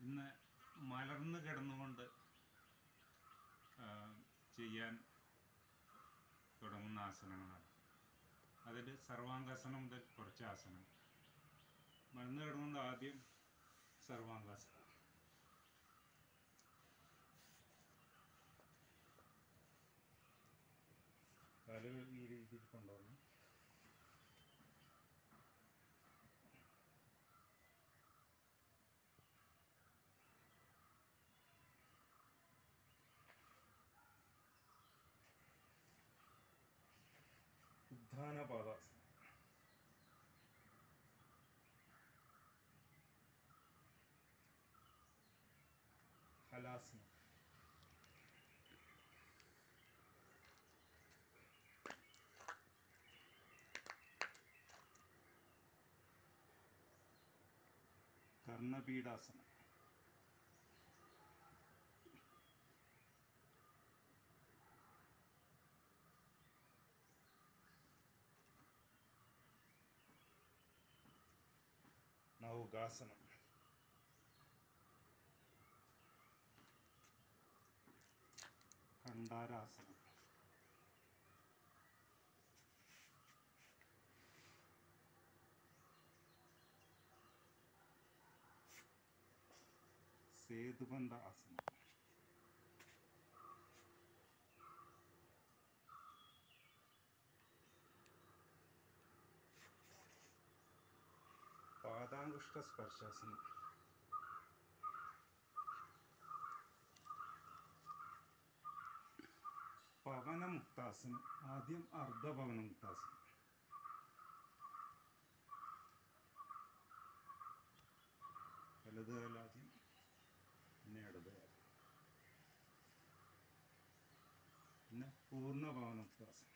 ഇന്ന് മലർന്ന് കിടന്നുകൊണ്ട് ആ, ചെയ്യാൻ തുടങ്ങുന്ന ആസനങ്ങളാണ് അതിൽ സർവാംഗാസനം മുതൽ കുറച്ച് ആസനം മലർന്ന് കിടന്നുകൊണ്ട് ആദ്യം സർവാംഗാസനം കാലുകൾ ഈ രീതിയിൽ കൊണ്ടുവരണം ഉദ്ധാനപാദാസനം ഹലാസനം കർണപീഠാസനം നൗകാസനം കണ്ഡാരാസനം സേതുബന്ധ ആസനം പാദാങ്കുഷ്ട സ്പർശാസനം പവനമുക്താസനം ആദ്യം അർദ്ധപവനമുക്താസനം വലത് കാലാദ്യം പിന്നെ ഇടത് കാലം പിന്നെ പൂർണ്ണ പവനമുക്താസനം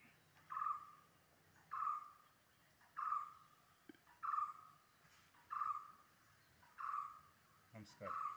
നമസ്കാരം